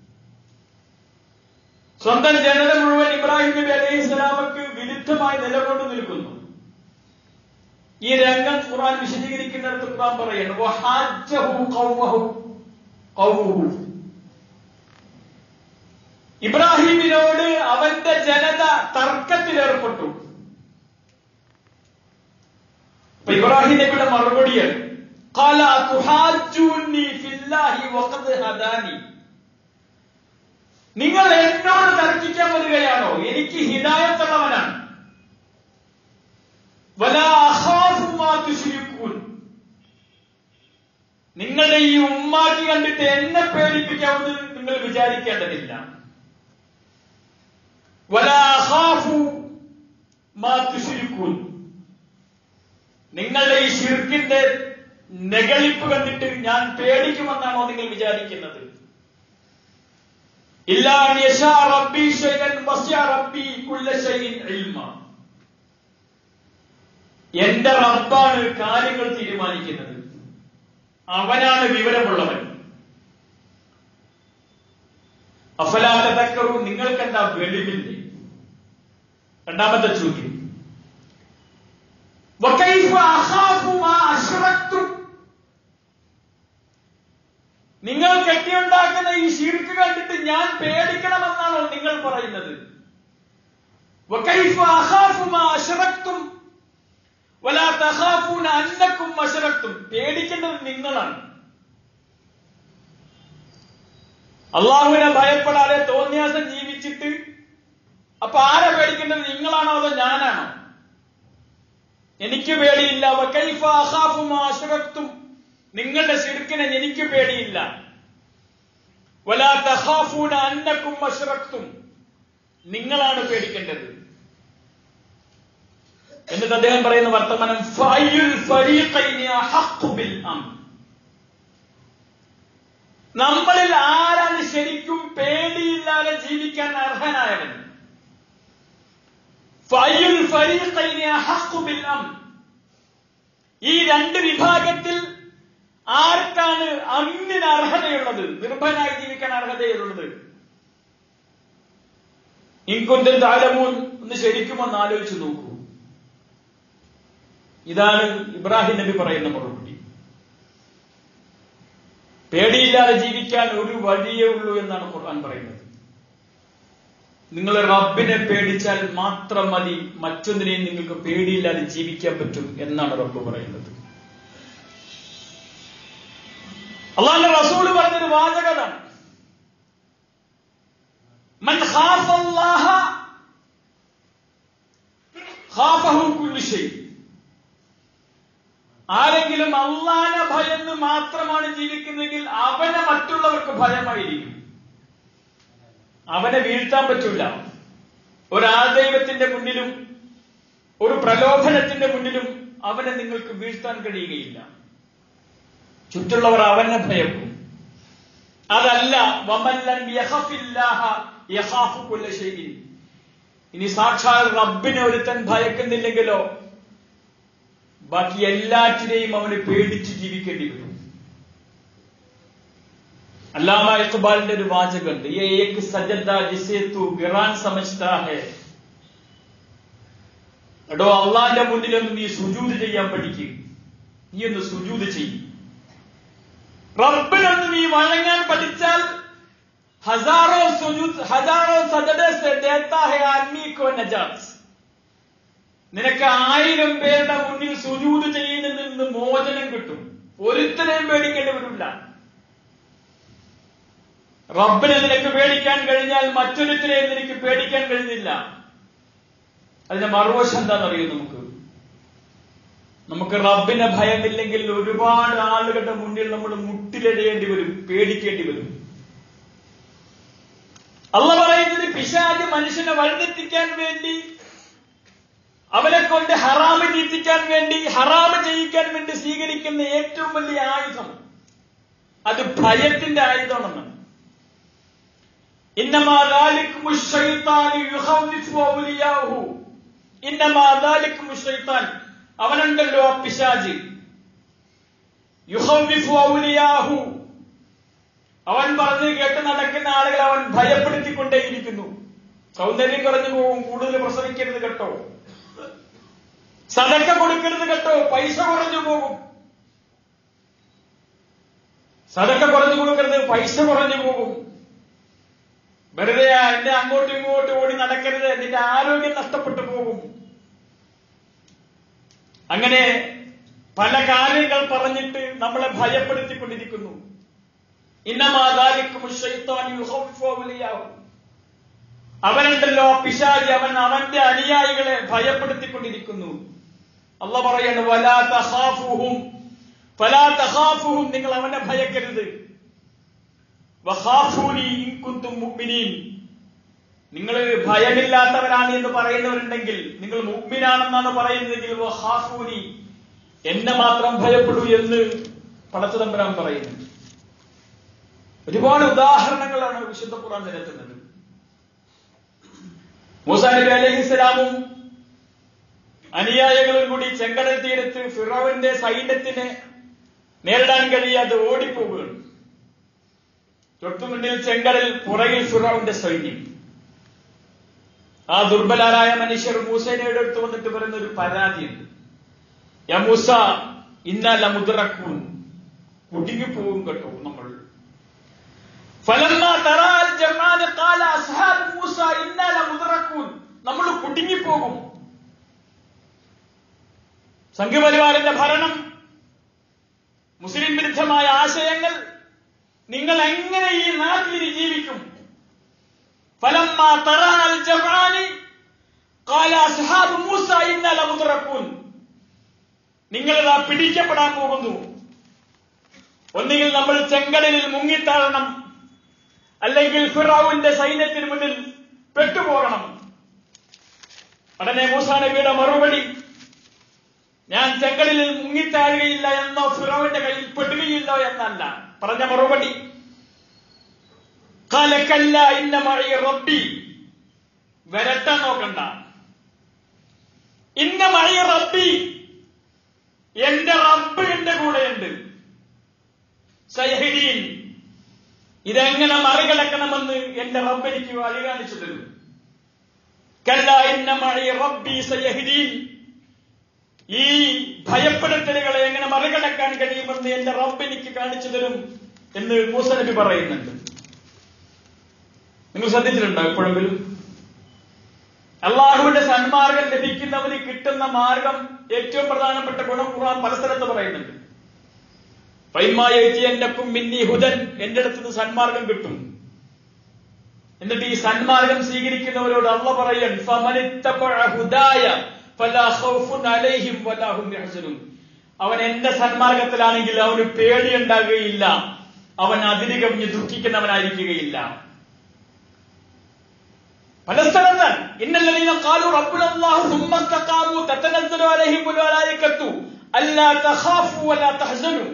സ്വന്തം ജനത മുഴുവൻ ഇബ്രാഹിം നബി അലൈഹി സ്വലാമക്ക് വിരുദ്ധമായി നിലകൊണ്ടു നിൽക്കുന്നു ഈ രംഗം ഖുർആൻ വിശദീകരിക്കുന്നിടത്ത് ഖുർആൻ പറയുന്നു വഹാജ്ജഹു ഖൗമഹു ഖൗമുഹു ഇബ്രാഹിമിനോട് അവന്റെ ജനത തർക്കത്തിലേർപ്പെട്ടു അപ്പൊ ഇബ്രാഹിം നബിയുടെ മറുപടിയാണ് قال أتحاجوني في الله وقد هداني നിങ്ങൾ എന്നോട് തർക്കിക്കാൻ വരികയാണോ എനിക്ക് ഹിദായത്തുള്ളവനാണ് വലാ അഖാഫു മാ തുശ്രികൂൻ നിങ്ങളുടെ ഈ ഉമ്മാക്കി കണ്ടിട്ട് എന്നെ പേടിപ്പിക്കാമെന്ന് നിങ്ങൾ വിചാരിക്കേണ്ടതില്ല വലാ അഖാഫു മാ തുശ്രികൂൻ നിങ്ങളുടെ ഈ ഷിർക്കിന്റെ നെകളിപ്പ് കണ്ടിട്ട് ഞാൻ പേടിക്കുമെന്നാണോ നിങ്ങൾ വിചാരിക്കുന്നത് ഇല്ലാ അൻ യശാ റബ്ബി ശൈഅൻ വസിഅ റബ്ബി കുല്ല ശൈഇൻ ഇൽമ എന്റെ റബ്ബാണ് കാര്യങ്ങൾ തീരുമാനിക്കുന്നത് അവനാണ് വിവരമുള്ളവൻ അഫലാതക്കറു നിങ്ങൾക്ക് എന്താ വെളിവില്ലേ രണ്ടാമത്തെ ചോദ്യം وكيف أخاف ما أشركتم നിങ്ങൾ കെട്ടിയുണ്ടാക്കുന്ന ഈ ശീർക്ക് കണ്ടിട്ട് ഞാൻ പേടിക്കണമെന്നാണോ നിങ്ങൾ പറയുന്നത് وكيف أخاف ما أشركتم ولا تخافون أنكم أشركتم പേടിക്കേണ്ടത് നിങ്ങളാണ് അള്ളാഹുവിനെ ഭയപ്പെടാതെ തോന്നിയാസം ജീവിച്ചിട്ട് അപ്പൊ ആരെ പേടിക്കേണ്ടത് നിങ്ങളാണോ അതോ ഞാനാണോ എനിക്ക് പേടിയില്ല വക്കൈഫ അഖാഫു മാ അശ്റക്തും നിങ്ങളുടെ ശിർക്കിനെ എനിക്ക് പേടിയില്ല വലാ തഖാഫൂന അന്നക്കും അശ്റക്തും നിങ്ങളാണ് പേടിക്കേണ്ടത് എന്നിട്ട് അദ്ദേഹം പറയുന്ന വർത്തമാനം ഫഅയ്യുൽ ഫരീഖൈനി അഹഖു ബിൽ അംർ നമ്മളിൽ ആരാണ് ശരിക്കും പേടിയില്ലാതെ ജീവിക്കാൻ അർഹനായവൻ ഫഅയ്യുൽ ഫരീഖൈനി അഹഖു ബിൽ അംർ ഈ രണ്ട് വിഭാഗത്തിൽ ആർക്കാണ് അന്നിന് അർഹതയുള്ളത് നിർഭയനായി ജീവിക്കാൻ അർഹതയുള്ളത് ഇൻകുന്തൻ താലമൂൻ ഒന്ന് ശരിക്കും ഒന്ന് ആലോചിച്ച് നോക്കൂ ഇതാണ് ഇബ്രാഹിം നബി പറയുന്ന മറുപടി പേടിയില്ലാതെ ജീവിക്കാൻ ഒരു വഴിയേ ഉള്ളൂ എന്നാണ് ഖുർആൻ പറയുന്നത് നിങ്ങൾ റബ്ബിനെ പേടിച്ചാൽ മാത്രം മതി മറ്റൊന്നിനെയും നിങ്ങൾക്ക് പേടിയില്ലാതെ ജീവിക്കാൻ പറ്റും എന്നാണ് റബ്ബ് പറയുന്നത് അള്ളാന്റെ റസൂല് പറഞ്ഞൊരു വാചകതാണ് മൻ ഖാഫല്ലാഹ ഖാഫഹു കുല്ലു ശൈ ആരെങ്കിലും അള്ളാനെ ഭയന്ന് മാത്രമാണ് ജീവിക്കുന്നതെങ്കിൽ അവനെ മറ്റുള്ളവർക്ക് ഭയമായിരിക്കും അവനെ വീഴ്ത്താൻ പറ്റൂല ഒരാദൈവത്തിന്റെ മുന്നിലും ഒരു പ്രലോഭനത്തിന്റെ മുന്നിലും അവനെ നിങ്ങൾക്ക് വീഴ്ത്താൻ കഴിയുകയില്ല ചുറ്റുള്ളവർ അവനെ ഭയക്കും അതല്ല വമല്ലൻ യഖഫില്ലാഹ യഖാഫു കുല്ല ശൈഇൻ ഇനി സാക്ഷാൽ റബ്ബിനെ ഒരുത്തൻ ഭയക്കുന്നില്ലെങ്കിലോ ബാക്കി എല്ലാറ്റിനെയും അവന് പേടിച്ച് ജീവിക്കേണ്ടി വരും അല്ലാമ ഇഖ്ബാലിന്റെ ഒരു വാചകമുണ്ട് ये एक सजदा जिसे तू गिरान समझता है എടോ അള്ളാന്റെ മുന്നിലൊന്ന് നീ സുജൂത് ചെയ്യാൻ പഠിക്കുക നീ ഒന്ന് സുജൂത് ചെയ്യും റബ്ബിനൊന്ന് നീ വഴങ്ങാൻ പഠിച്ചാൽ ഹസാറോ സുജൂത് ഹസാറോ സജദ സെ ദേത്താ ഹെ ആദ്മി കോ നജാത്ത് നിനക്ക് ആയിരം പേരുടെ മുന്നിൽ സുജൂത് ചെയ്യുന്നതിൽ നിന്ന് മോചനം കിട്ടും ഒരുത്തനെയും പേടിക്കേണ്ടി വരില്ല റബ്ബിനെ നിനക്ക് പേടിക്കാൻ കഴിഞ്ഞാൽ മറ്റൊരുത്തരെയും നിനക്ക് പേടിക്കാൻ കഴിയുന്നില്ല അതിന്റെ മറുവശം എന്താണെന്നറിയോ നമുക്ക് നമുക്ക് റബ്ബിനെ ഭയമില്ലെങ്കിൽ ഒരുപാട് ആളുകളുടെ മുന്നിൽ നമ്മൾ മുട്ടിലിടേണ്ടി വരും പേടിക്കേണ്ടി വരും അല്ല പറയുന്നത് പിശാജ് മനുഷ്യനെ വഴിതെറ്റിക്കാൻ വേണ്ടി അവനെ കൊണ്ട് ഹറാമ് തീറ്റിക്കാൻ വേണ്ടി ഹറാമ് ചെയ്യിക്കാൻ വേണ്ടി സ്വീകരിക്കുന്ന ഏറ്റവും വലിയ ആയുധം അത് ഭയത്തിന്റെ ആയുധമാണെന്നാണ് إنما ذلكم الشيطان يخوف أولياءه إنما ذلكم الشيطان അവനുണ്ടല്ലോ ആ പിശാജ് യുഹൗവിഫു ഔലിയാഹു അവൻ പറഞ്ഞു കേട്ട് നടക്കുന്ന ആളുകൾ അവൻ ഭയപ്പെടുത്തിക്കൊണ്ടേയിരിക്കുന്നു സൗന്ദര്യം കുറഞ്ഞു പോകും കൂടുതൽ പ്രസവിക്കരുത് കേട്ടോ സതക്ക കൊടുക്കരുത് കേട്ടോ പൈസ കുറഞ്ഞു പോകും സതക്ക കുറഞ്ഞു കൊടുക്കരുത് പൈസ കുറഞ്ഞു പോകും വെറുതെ എന്റെ അങ്ങോട്ടും ഇങ്ങോട്ടും ഓടി നടക്കരുത് നിന്റെ ആരോഗ്യം നഷ്ടപ്പെട്ടു പോകും അങ്ങനെ പല കാര്യങ്ങൾ പറഞ്ഞിട്ട് നമ്മളെ ഭയപ്പെടുത്തിക്കൊണ്ടിരിക്കുന്നു ഇന്നമാതാലിക്കും അവനുണ്ടല്ലോ ആ പിശാചി അവൻ അവന്റെ അനുയായികളെ ഭയപ്പെടുത്തിക്കൊണ്ടിരിക്കുന്നു അല്ല പറയാണ് വലാ തഖാഫുഹും ഫലാ തഖാഫുഹും നിങ്ങൾ അവനെ ഭയക്കരുത് വഖാഫൂനി ഇൻ കുന്തും മുഅ്മിനീൻ നിങ്ങൾ ഭയമില്ലാത്തവരാണ് എന്ന് പറയുന്നവരുണ്ടെങ്കിൽ നിങ്ങൾ മുഗ്മിനാണെന്നാണ് പറയുന്നതെങ്കിൽ വഖാഫൂനി എന്നെ മാത്രം ഭയപ്പെടൂ എന്ന് പടച്ചതമ്പരാൻ പറയുന്നു ഒരുപാട് ഉദാഹരണങ്ങളാണ് വിശുദ്ധ ഖുർആൻ നിരത്തുന്നത് മൂസാ നബി അലൈഹിസ്സലാമും അനുയായികളും കൂടി ചെങ്കടൽ തീരത്ത് ഫിറോവിന്റെ സൈന്യത്തിനെ നേരിടാൻ കഴിയാതെ ഓടിപ്പോവുകയാണ് തൊട്ടുമുന്നിൽ ചെങ്കടൽ പുറകിൽ ഫിറോവിന്റെ സൈന്യം ആ ദുർബലരായ മനുഷ്യർ മൂസേനയുടെ അടുത്ത് വന്നിട്ട് പറയുന്ന ഒരു പരാതിയുണ്ട് യാ മൂസ ഇന്നല മുദ്രക്കൂൻ കുടുങ്ങിപ്പോവും കേട്ടോ നമ്മൾ ഫലമ്മ തറാൽ ജമാന് ഖാല അസ്ഹാബ് മൂസ ഇന്നല മുദ്രക്കൂൻ നമ്മൾ കുടുങ്ങിപ്പോകും സംഘപരിവാറിന്റെ ഭരണം മുസ്ലിം വിരുദ്ധമായ ആശയങ്ങൾ നിങ്ങൾ എങ്ങനെ ഈ നാട്ടിൽ ജീവിക്കും ഫലമ്മ തറാൽ ജമാന് ഖാല അസ്ഹാബ് മൂസ ഇന്നല മുദ്രക്കൂൻ നിങ്ങളിതാ പിടിക്കപ്പെടാൻ പോകുന്നു ഒന്നുകിൽ നമ്മൾ ചെങ്കടലിൽ മുങ്ങിത്താഴണം അല്ലെങ്കിൽ ഫിറാവുവിന്റെ സൈന്യത്തിന് മുന്നിൽ പെട്ടുപോകണം ഉടനെ മൂസാ നബിയുടെ മറുപടി ഞാൻ ചെങ്കടലിൽ മുങ്ങിത്താഴുകയില്ല എന്നോ ഫിറാവിന്റെ കയ്യിൽ പെടുകയില്ല എന്നല്ല പറഞ്ഞ മറുപടി കാലക്കല്ല ഇന്ന മഴയ റബ്ബി വരട്ടാൻ നോക്കണ്ട ഇന്ന മഴയ റബ്ബി എന്റെ റബ്ബ് എന്റെ കൂടെയുണ്ട് സയഹിദീൻ ഇതെങ്ങനെ മറികടക്കണമെന്ന് എന്റെ റബ്ബ് എനിക്ക് വഴി കാണിച്ചു തരും കല്ല ഇന്ന മഴയ റബ്ബി സയഹിദീൻ ഈ ഭയപ്പെടുത്തലുകളെ എങ്ങനെ മറികടക്കാൻ കഴിയുമെന്ന് എന്റെ റബ്ബ് എനിക്ക് കാണിച്ചു തരും എന്ന് മൂസ നബി പറയുന്നുണ്ട് നിങ്ങൾ ശ്രദ്ധിച്ചിട്ടുണ്ടോ എപ്പോഴെങ്കിലും അള്ളാഹുവിന്റെ സന്മാർഗം ലഭിക്കുന്നവന് കിട്ടുന്ന മാർഗം ഏറ്റവും പ്രധാനപ്പെട്ട ഗുണം ഖുർആൻ പല സ്ഥലത്ത് പറയുന്നുണ്ട് പൈമായെത്തിയന്റെക്കും മിന്നി ഹുദൻ എന്റെ അടുത്ത് നിന്ന് സന്മാർഗം കിട്ടും എന്നിട്ട് ഈ സന്മാർഗം സ്വീകരിക്കുന്നവരോട് അള്ള പറയൻ ഫമനിത്തബഅ ഹുദായ ഫലാ ഖൗഫുൻ അലൈഹിം വലാ ഹും യഹ്സനൂൻ അവൻ എന്റെ സന്മാർഗത്തിലാണെങ്കിൽ അവന് പേടിയുണ്ടാകുകയില്ല അവൻ അതിര് കവിഞ്ഞ് ദുഃഖിക്കുന്നവനായിരിക്കുകയില്ല പല സ്ഥലത്ത് ഇന്നല്ലതീന കാലു റബ്ബുനല്ലാഹു സുമ്മ ഇസ്തഖാമു തതനസ്സലു അലൈഹിമുൽ മലായികത്തു അല്ലാ തഖാഫു വലാ തഹ്സനു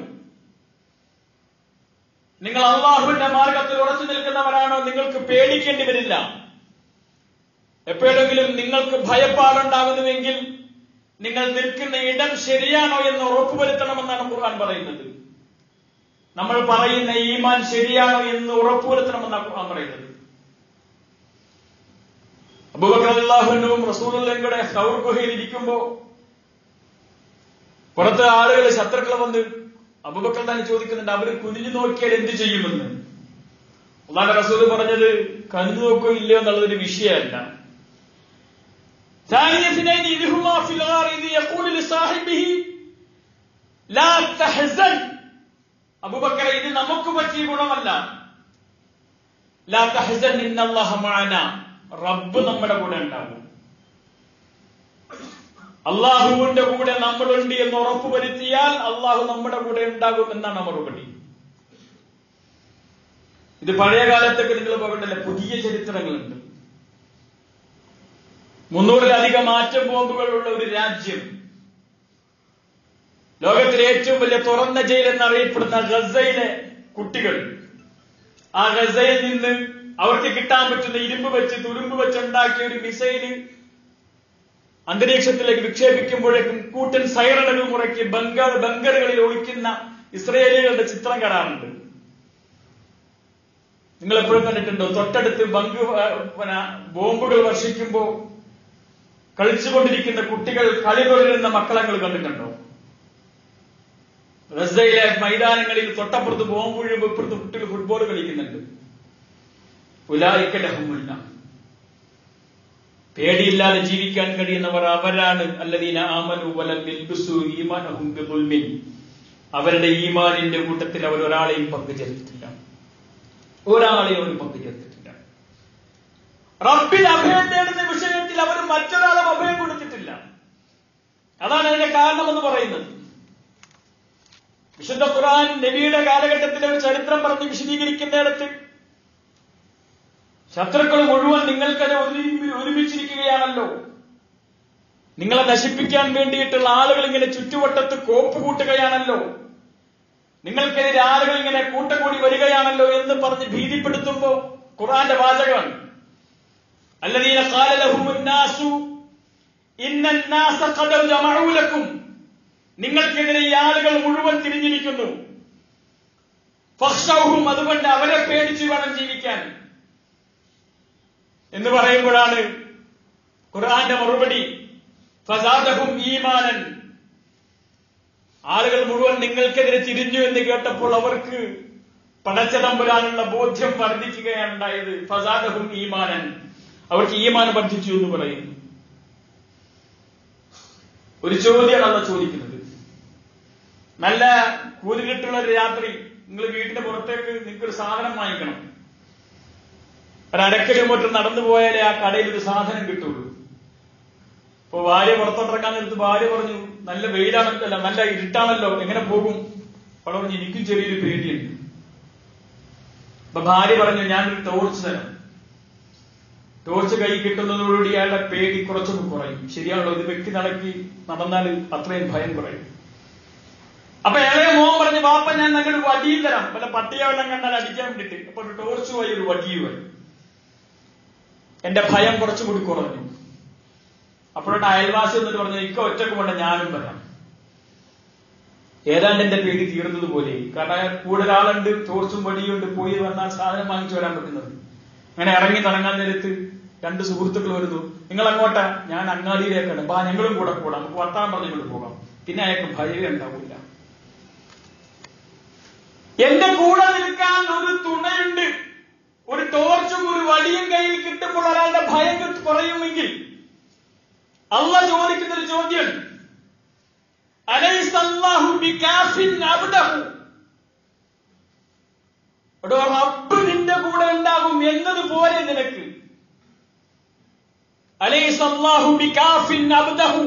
നിങ്ങൾ അള്ളാഹുവിന്റെ മാർഗത്തിൽ ഉറച്ചു നിൽക്കുന്നവരാണോ നിങ്ങൾക്ക് പേടിക്കേണ്ടി വരില്ല എപ്പോഴെങ്കിലും നിങ്ങൾക്ക് ഭയപ്പാടുണ്ടാകുന്നുവെങ്കിൽ നിങ്ങൾ നിൽക്കുന്ന ഇടം ശരിയാണോ എന്ന് ഉറപ്പുവരുത്തണമെന്നാണ് ഖുർആൻ പറയുന്നത് നമ്മൾ പറയുന്ന ഈമാൻ ശരിയാണോ എന്ന് ഉറപ്പുവരുത്തണമെന്നാണ് ഖുർആൻ പറയുന്നത് അബൂബക്കറും റസൂലും കൂടെ സൗർ ഗുഹയിൽ ഇരിക്കുമ്പോ പുറത്ത് ആളുകൾ ശത്രുക്കൾ വന്ന് അബൂബക്കർ തന്നെ ചോദിക്കുന്നുണ്ട് അവര് കുനിഞ്ഞു നോക്കിയാൽ എന്ത് ചെയ്യുമെന്ന് അള്ളാന്റെ റസൂൽ പറഞ്ഞത് കനിഞ്ഞു നോക്കോ ഇല്ലയോ എന്നുള്ളതൊരു വിഷയമല്ല ثاني اثنين إذ هما في الغار إذ يقول لصاحبه لا تحزن അബൂബക്കർ ഇത് നമുക്ക് പറ്റിയ ഗുണമല്ല ലാ തഹ്സൻ ഇന്നല്ലാഹ മഅന റബ്ബ് നമ്മുടെ കൂടെ ഉണ്ടാകും അള്ളാഹുവിന്റെ കൂടെ നമ്മളുണ്ട് എന്ന് ഉറപ്പ് വരുത്തിയാൽ അള്ളാഹു നമ്മുടെ കൂടെ ഉണ്ടാകും എന്നാണ് മറുപടി ഇത് പഴയ കാലത്തൊക്കെ നിങ്ങൾ പോകണ്ടല്ലേ പുതിയ ചരിത്രങ്ങളുണ്ട് മുന്നൂറിലധികം ആറ്റം ബോംബുകളുള്ള ഒരു രാജ്യം ലോകത്തിലെ ഏറ്റവും വലിയ തുറന്ന ജയിൽ എന്നറിയപ്പെടുന്ന ഗസയിലെ കുട്ടികൾ ആ ഗസയിൽ നിന്ന് അവർക്ക് കിട്ടാൻ പറ്റുന്ന ഇരുമ്പ് വെച്ച് തുരുമ്പ് വെച്ച് ഉണ്ടാക്കിയ ഒരു മിസൈല് അന്തരീക്ഷത്തിലേക്ക് വിക്ഷേപിക്കുമ്പോഴേക്കും കൂട്ടൻ സൈറണകൾ മുറക്കി ബംഗാൾ ബങ്കറുകളിൽ ഒളിക്കുന്ന ഇസ്രയേലികളുടെ ചിത്രം കാണാറുണ്ട് നിങ്ങൾ എപ്പോഴും കണ്ടിട്ടുണ്ടോ തൊട്ടടുത്ത് ബങ്ക് പിന്നെ ബോംബുകൾ വർഷിക്കുമ്പോ കളിച്ചുകൊണ്ടിരിക്കുന്ന കുട്ടികൾ കളി തുടരുന്ന മക്കളങ്ങൾ കണ്ടിട്ടുണ്ടോ റസയിലെ മൈതാനങ്ങളിൽ തൊട്ടപ്പുറത്ത് ബോംബ് വീഴുമ്പോൾ ഇപ്പുറത്ത് കുട്ടികൾ ഫുട്ബോൾ കളിക്കുന്നുണ്ട് ഉലായിക്കലഹമുല്ല പേടിയില്ലാതെ ജീവിക്കാൻ കഴിയുന്നവർ അവരാണ് അല്ലദീന ആമനു വലം യൽബിസു ഈമാനഹും ബിദുൽമിൻ അവരുടെ ഈമാനിന്റെ കൂട്ടത്തിൽ അവർ ഒരാളെയും പങ്കുചേർത്തിട്ടില്ല ഒരാളെയും അവർ പങ്കുചേർത്തിട്ടില്ല റബ്ബിൽ അഭയം തേടുന്ന വിഷയത്തിൽ അവർ മറ്റൊരാളും അഭയം കൊടുത്തിട്ടില്ല അതാണ് അതിന്റെ കാരണമെന്ന് പറയുന്നത് വിശുദ്ധ ഖുർആൻ നബിയുടെ കാലഘട്ടത്തിലെ ഒരു ചരിത്രം പറഞ്ഞ് വിശദീകരിക്കുന്നിടത്ത് ശത്രുക്കൾ മുഴുവൻ നിങ്ങൾക്കത് ഒരുമി- ഒരുമിച്ചിരിക്കുകയാണല്ലോ നിങ്ങളെ നശിപ്പിക്കാൻ വേണ്ടിയിട്ടുള്ള ആളുകൾ ഇങ്ങനെ ചുറ്റുവട്ടത്ത് കോപ്പ് കൂട്ടുകയാണല്ലോ നിങ്ങൾക്കെതിരെ ആളുകൾ ഇങ്ങനെ കൂട്ടം കൂടി വരികയാണല്ലോ എന്ന് പറഞ്ഞ് ഭീതിപ്പെടുത്തുമ്പോ ഖുർആന്റെ വാചകമാണ് الذين قال لهم الناس إن الناس قد جمعوا لكم നിങ്ങൾക്കെതിരെ ഈ ആളുകൾ മുഴുവൻ തിരിഞ്ഞിരിക്കുന്നു ഫഖ്ശൗഹും അതുകൊണ്ട് അവരെ പേടിച്ച് വേണം ജീവിക്കാൻ എന്ന് പറയുമ്പോഴാണ് ഖുർആന്റെ മറുപടി ഫസാദഹും ഈമാനൻ ആളുകൾ മുഴുവൻ നിങ്ങൾക്കെതിരെ തിരിഞ്ഞു എന്ന് കേട്ടപ്പോൾ അവർക്ക് പടച്ചതമ്പുരാനുള്ള ബോധ്യം വർദ്ധിക്കുകയാണ് ഉണ്ടായത് ഫസാദഹും ഈമാനൻ അവർക്ക് ഈമാൻ വർദ്ധിച്ചു എന്ന് പറയുന്നു ഒരു ചോദ്യമാണ് അല്ല ചോദിക്കുന്നത് നല്ല കൂലികിട്ടുള്ള ഒരു രാത്രി നിങ്ങൾ വീടിന്റെ പുറത്തേക്ക് നിങ്ങൾക്ക് ഒരു സാധനം വാങ്ങിക്കണം ഒരു അര കിലോമീറ്റർ നടന്നു പോയാലേ ആ കടയിൽ ഒരു സാധനം കിട്ടുള്ളൂ ഇപ്പൊ ഭാര്യ പുറത്തോട്ടിറങ്ങാൻ നേരത്ത് ഭാര്യ പറഞ്ഞു നല്ല വെയിലാണല്ലോ അല്ല നല്ല ഇരുട്ടാണല്ലോ എങ്ങനെ പോകും അവൾ പറഞ്ഞു എനിക്കും ചെറിയൊരു പേടിയുണ്ട് അപ്പൊ ഭാര്യ പറഞ്ഞു ഞാനൊരു ടോർച്ച് തരാം ടോർച്ച് കൈ കിട്ടുന്നതോടുകൂടി അയാളുടെ പേടി കുറച്ചൊന്ന് കുറയും ശരിയാണല്ലോ ഇത് വ്യക്തി നടക്കി നടന്നാൽ അത്രയും ഭയം കുറയും അപ്പൊ ഇളയ മോൻ പറഞ്ഞു വാപ്പ ഞാൻ നല്ലൊരു വടിയും തരാം വല്ല പട്ടിയ വെള്ളം കണ്ടാൽ അടിക്കാൻ വേണ്ടിട്ട് അപ്പൊ ഒരു ടോർച്ചുമായി ഒരു വടിയുമായി എന്റെ ഭയം കുറച്ചുകൂടി കുറഞ്ഞു അപ്പോഴാണ് അയൽവാസി എന്നിട്ട് പറഞ്ഞു ഇക്ക ഒറ്റക്ക് കൊണ്ട് ഞാനും വരാം ഏതാണ്ട് എന്റെ പേടി തീർന്നത് പോലെ കാരണം കൂടെ ഒരാളുണ്ട് ടോർച്ചും വടിയുണ്ട് പോയി വന്നാൽ സാധനം വാങ്ങിച്ചു വരാൻ പറ്റുന്നത് അങ്ങനെ ഇറങ്ങി തുടങ്ങാൻ നേരത്ത് രണ്ട് സുഹൃത്തുക്കൾ വരുന്നു നിങ്ങൾ അങ്ങോട്ടാ ഞാൻ അങ്ങാടിയിലേക്കാണ് ബാ ഞങ്ങളും കൂടെ കൂടാം നമുക്ക് വർത്താനം പറഞ്ഞുകൊണ്ട് പോകാം പിന്നെ അയാൾക്ക് ഭയമേ ഉണ്ടാവില്ല എന്റെ കൂടെ നിൽക്കാൻ ഒരു തുണയുണ്ട് ഒരു ടോർച്ചും ഒരു വടിയും കയ്യിൽ കിട്ടുമ്പോൾ ഒരാളുടെ ഭയം കിട്ട് കുറയുമെങ്കിൽ അള്ള ചോദിക്കുന്ന ഒരു ചോദ്യം അലൈസല്ലാഹു ബികാഫിൻ അബ്ദഹു എടോ റബ്ബ് നിന്റെ കൂടെ ഉണ്ടാകും എന്നതുപോലെ നിനക്ക് അലൈസല്ലാഹു ബികാഫിൻ അബ്ദഹു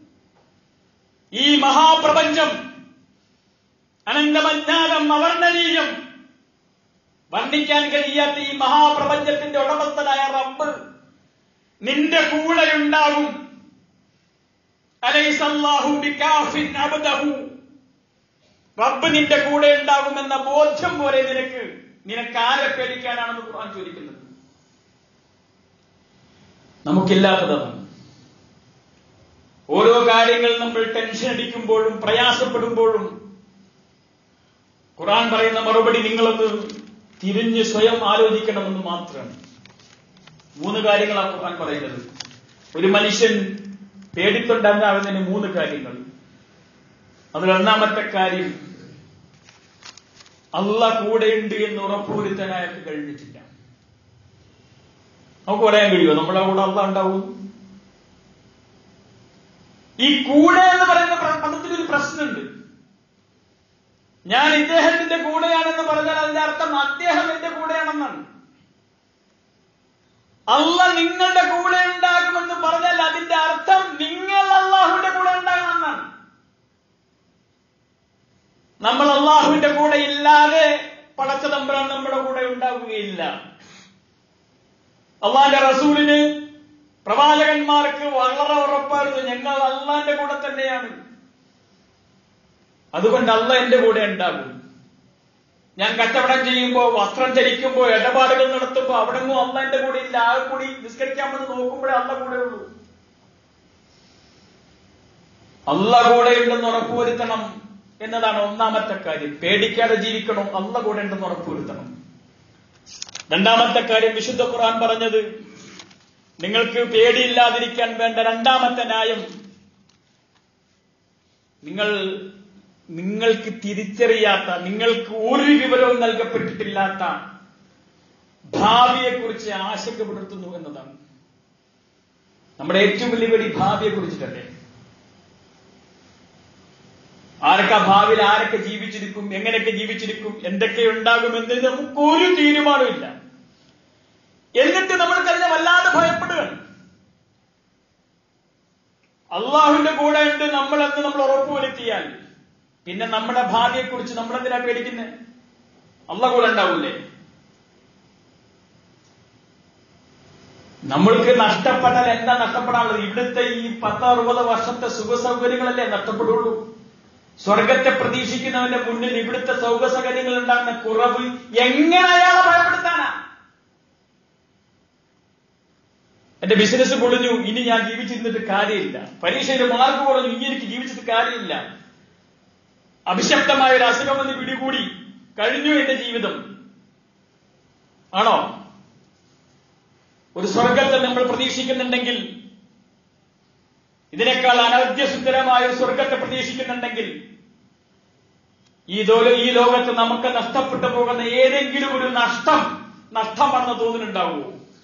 ഈ മഹാപ്രപഞ്ചം അനന്തമജ്ഞാനം അവർണ്ണനീയം വർണ്ണിക്കാൻ കഴിയാത്ത ഈ മഹാപ്രപഞ്ചത്തിന്റെ ഉടമസ്ഥനായ റബ്ബ് നിന്റെ കൂടെ ഉണ്ടാകും അലൈസല്ലാഹു ബികാഫിൻ അബ്ദഹു റബ്ബ് നിന്റെ കൂടെ ഉണ്ടാകുമെന്ന ബോധ്യം പോലെ നിനക്ക് നിനക്ക് ആരെ പേടിക്കാനാണെന്ന് ഖുർആൻ ചോദിക്കുന്നത് നമുക്കില്ലാത്തതാണ് ഓരോ കാര്യങ്ങൾ നമ്മൾ ടെൻഷൻ അടിക്കുമ്പോഴും പ്രയാസപ്പെടുമ്പോഴും ഖുർആൻ പറയുന്ന മറുപടി നിങ്ങളൊന്ന് തിരിഞ്ഞ് സ്വയം ആലോചിക്കണമെന്ന് മാത്രമാണ് മൂന്ന് കാര്യങ്ങളാണ് ഖുർആൻ പറയുന്നത് ഒരു മനുഷ്യൻ പേടിത്തൊണ്ടാകുന്നതിന് മൂന്ന് കാര്യങ്ങൾ അതിൽ ഒന്നാമത്തെ കാര്യം അല്ല കൂടെയുണ്ട് എന്ന് ഉറപ്പുവരുത്താൻ അയാൾക്ക് കഴിഞ്ഞിട്ടില്ല നമുക്ക് പറയാൻ കഴിയുമോ നമ്മളെ കൂടെ അല്ല ഉണ്ടാവും ഈ കൂടെ എന്ന് പറയുന്ന പ്ര- പദത്തിൽ ഒരു പ്രശ്നമുണ്ട് ഞാൻ ഇദ്ദേഹത്തിന്റെ കൂടെയാണെന്ന് പറഞ്ഞാൽ അതിന്റെ അർത്ഥം അദ്ദേഹം എന്റെ കൂടെയാണെന്നാണ് അല്ല നിങ്ങളുടെ കൂടെ ഉണ്ടാകുമെന്ന് പറഞ്ഞാൽ അതിന്റെ അർത്ഥം നിങ്ങൾ അള്ളാഹുവിന്റെ കൂടെ ഉണ്ടാകുമെന്നാണ് നമ്മൾ അള്ളാഹുവിന്റെ കൂടെ ഇല്ലാതെ പടച്ചതമ്പുരാൻ നമ്മുടെ കൂടെ ഉണ്ടാവുകയില്ല അള്ളാന്റെ റസൂലിന് പ്രവാചകന്മാർക്ക് വളരെ ഉറപ്പായിരുന്നു ഞങ്ങൾ അള്ളാന്റെ കൂടെ തന്നെയാണ് അതുകൊണ്ട് അല്ല എന്റെ കൂടെ ഉണ്ടാകും ഞാൻ കച്ചവടം ചെയ്യുമ്പോ വസ്ത്രം ധരിക്കുമ്പോ ഇടപാടുകൾ നടത്തുമ്പോ അവിടെങ്ങും അല്ല എന്റെ കൂടെ ഇല്ല ആ കൂടി നിസ്കരിക്കാമെന്ന് നോക്കുമ്പോഴേ അല്ല കൂടെ ഉള്ളൂ അല്ല കൂടെ ഉണ്ടെന്ന് ഉറപ്പുവരുത്തണം എന്നതാണ് ഒന്നാമത്തെ കാര്യം പേടിക്കാതെ ജീവിക്കണം അല്ല കൂടെ ഉണ്ടെന്ന് ഉറപ്പുവരുത്തണം രണ്ടാമത്തെ കാര്യം വിശുദ്ധ ഖുർആൻ പറഞ്ഞത് നിങ്ങൾക്ക് പേടിയില്ലാതിരിക്കാൻ വേണ്ട രണ്ടാമത്തെ ന്യായം നിങ്ങൾ നിങ്ങൾക്ക് തിരിച്ചറിയാത്ത നിങ്ങൾക്ക് ഒരു വിവരവും നൽകപ്പെട്ടിട്ടില്ലാത്ത ഭാവിയെക്കുറിച്ച് ആശങ്കപ്പെടുത്തുന്നു എന്നതാണ് നമ്മുടെ ഏറ്റവും വലിയ പേടി ഭാവിയെ കുറിച്ചിട്ടല്ലേ ആരൊക്കെ ഭാവിയിൽ ആരൊക്കെ ജീവിച്ചിരിക്കും എങ്ങനെയൊക്കെ ജീവിച്ചിരിക്കും എന്തൊക്കെ ഉണ്ടാകും എന്നതിന് നമുക്ക് ഒരു തീരുമാനമില്ല എന്നിട്ട് നമ്മൾ കഴിഞ്ഞ വല്ലാതെ അള്ളാഹുവിന്റെ കൂടെ ഉണ്ട് നമ്മളെന്ന് നമ്മൾ ഉറപ്പുവരുത്തിയാൽ പിന്നെ നമ്മുടെ ഭാവിയെക്കുറിച്ച് നമ്മൾ എന്തിനാ പേടിക്കുന്നത് അള്ള കൂടെ ഉണ്ടാവൂലേ നമ്മൾക്ക് നഷ്ടപ്പെട്ടാൽ എന്താ നഷ്ടപ്പെടാനുള്ളത് ഇവിടുത്തെ ഈ പത്തറുപത് വർഷത്തെ സുഖ സൗകര്യങ്ങളല്ലേ നഷ്ടപ്പെടുള്ളൂ സ്വർഗത്തെ പ്രതീക്ഷിക്കുന്നവന്റെ മുന്നിൽ ഇവിടുത്തെ സൗഖ സൗകര്യങ്ങൾ ഉണ്ടാകുന്ന കുറവ് എങ്ങനെ അയാളെ ഭയപ്പെടുത്താനാ എന്റെ ബിസിനസ് പൊളിഞ്ഞു ഇനി ഞാൻ ജീവിച്ചിരുന്നിട്ട് കാര്യമില്ല പരീക്ഷയിൽ മാർക്ക് കുറഞ്ഞു ഇനി എനിക്ക് ജീവിച്ചിട്ട് കാര്യമില്ല അഭിശപ്തമായ ഒരു അസുഖം വന്ന് പിടികൂടി കഴിഞ്ഞു എന്റെ ജീവിതം ആണോ ഒരു സ്വർഗത്തെ നമ്മൾ പ്രതീക്ഷിക്കുന്നുണ്ടെങ്കിൽ ഇതിനേക്കാൾ അനവധ്യസുന്ദരമായ ഒരു സ്വർഗത്തെ പ്രതീക്ഷിക്കുന്നുണ്ടെങ്കിൽ ഈ ദോ- ഈ ലോകത്ത് നമുക്ക് നഷ്ടപ്പെട്ടു പോകുന്ന ഏതെങ്കിലും ഒരു നഷ്ടം നഷ്ടമാണെന്ന് തോന്നുന്നുണ്ടാവൂ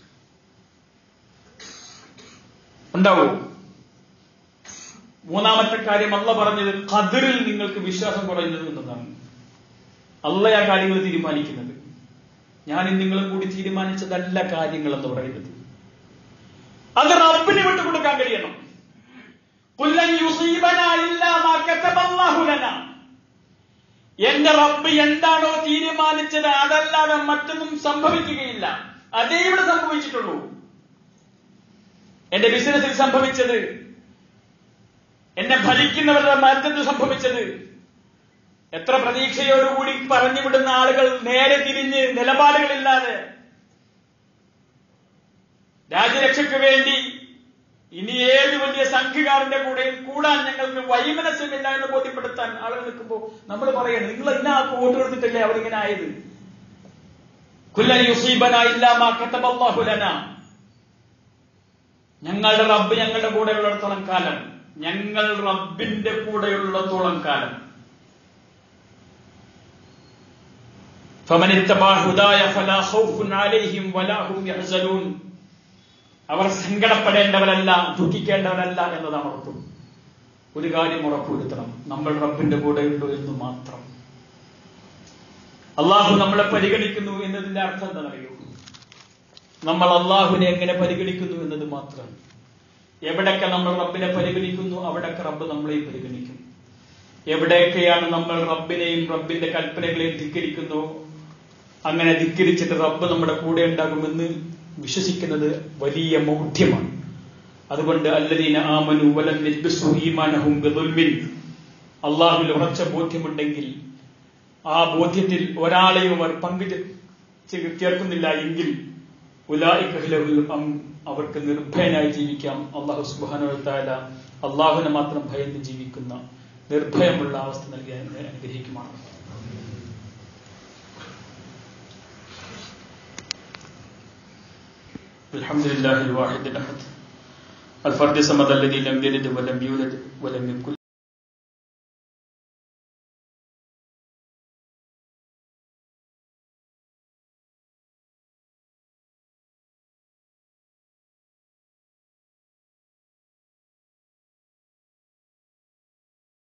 ഉണ്ടാവൂ മൂന്നാമത്തെ കാര്യം അല്ല പറഞ്ഞത് ഖദറിൽ നിങ്ങൾക്ക് വിശ്വാസം കുറയുന്നത് എന്നതാണ് അല്ല ആ കാര്യങ്ങൾ തീരുമാനിക്കുന്നത് ഞാനും നിങ്ങളും കൂടി തീരുമാനിച്ചതല്ല കാര്യങ്ങൾ എന്ന് പറയുന്നത് അത് റബ്ബിന് വിട്ടുകൊടുക്കാൻ കഴിയണം കുല്ലൻ യുസീബനാ ഇല്ലാ മാ കതബല്ലാഹു ലനാ. എന്റെ റബ്ബ് എന്താണോ തീരുമാനിച്ചത് അതല്ലാതെ മറ്റൊന്നും സംഭവിക്കുകയില്ല അതേ ഇവിടെ സംഭവിച്ചിട്ടുള്ളൂ എന്റെ ബിസിനസ്സിൽ സംഭവിച്ചത് എന്നെ ഭരിക്കുന്നവരുടെ മരണത്തിൽ സംഭവിച്ചത് എത്ര പ്രതീക്ഷയോടുകൂടി പറഞ്ഞുവിടുന്ന ആളുകൾ നേരെ തിരിഞ്ഞ് നിലപാടുകളില്ലാതെ രാജ്യരക്ഷയ്ക്ക് വേണ്ടി ഇനി ഏത് വലിയ സംഘകാരന്റെ കൂടെയും കൂടാൻ ഞങ്ങൾക്ക് വൈമനസ്യമില്ല എന്ന് ബോധ്യപ്പെടുത്താൻ ആളുകൾ നിൽക്കുമ്പോൾ നമ്മൾ പറയണം നിങ്ങൾ ഇന്ന ആൾക്ക് വോട്ട് കൊടുത്തിട്ടല്ലേ അവരിങ്ങനെ ആയത് കുല്ലൻ യുസീബന ഇല്ലാമാ കതബല്ലാഹു ലനാ ഞങ്ങളുടെ റബ്ബ് ഞങ്ങളുടെ കൂടെയുള്ളിടത്തോളം കാലം ഞങ്ങൾ റബ്ബിന്റെ കൂടെയുള്ളിടത്തോളം കാലം فمن اتبع هدايا فلا خوف عليهم ولا هم يحزنون അവർ സങ്കടപ്പെടേണ്ടവരല്ല ദുഃഖിക്കേണ്ടവരല്ല എന്നതാണ് ഉറപ്പ് ഒരു കാര്യം ഉറപ്പുവരുത്തണം നമ്മൾ റബ്ബിന്റെ കൂടെയുണ്ടോ എന്ന് മാത്രം അള്ളാഹു നമ്മളെ പരിഗണിക്കുന്നു എന്നതിന്റെ അർത്ഥം എന്താണെന്നറിയോ നമ്മൾ അള്ളാഹുവിനെ എങ്ങനെ പരിഗണിക്കുന്നു എന്നത് മാത്രം എവിടൊക്കെ നമ്മൾ റബ്ബിനെ പരിഗണിക്കുന്നു അവിടൊക്കെ റബ്ബ് നമ്മളെയും പരിഗണിക്കും എവിടെയൊക്കെയാണ് നമ്മൾ റബ്ബിനെയും റബ്ബിന്റെ കൽപ്പനകളെയും ധിക്കരിക്കുന്നു അങ്ങനെ ധിക്കരിച്ചിട്ട് റബ്ബ് നമ്മുടെ കൂടെ ഉണ്ടാകുമെന്ന് വിശ്വസിക്കുന്നത് വലിയ ബോധ്യമാണ് അതുകൊണ്ട് അല്ലദീന ആമനു വലം യൽബിസു ഈമാനഹും ബിദുൽമിൻ അള്ളാഹുവിൽ ഉറച്ച ബോധ്യമുണ്ടെങ്കിൽ ആ ബോധ്യത്തിൽ ഒരാളെയും അവർ പങ്കു ചേ- ചേർക്കുന്നില്ല എങ്കിൽ ഉലായിക്കഹിലഹുൽ അം അവർക്ക് നിർഭയനായി ജീവിക്കാം അള്ളാഹു സുബാനുത്താല അള്ളാഹുവിനെ മാത്രം ഭയന്ന് ജീവിക്കുന്ന നിർഭയമുള്ള അവസ്ഥ നൽകി അനു- അനുഗ്രഹിക്കുമാണ് الحمد لله الواحد الأحد الفرد الصمد الذي لم يلد ولم يولد ولم يكن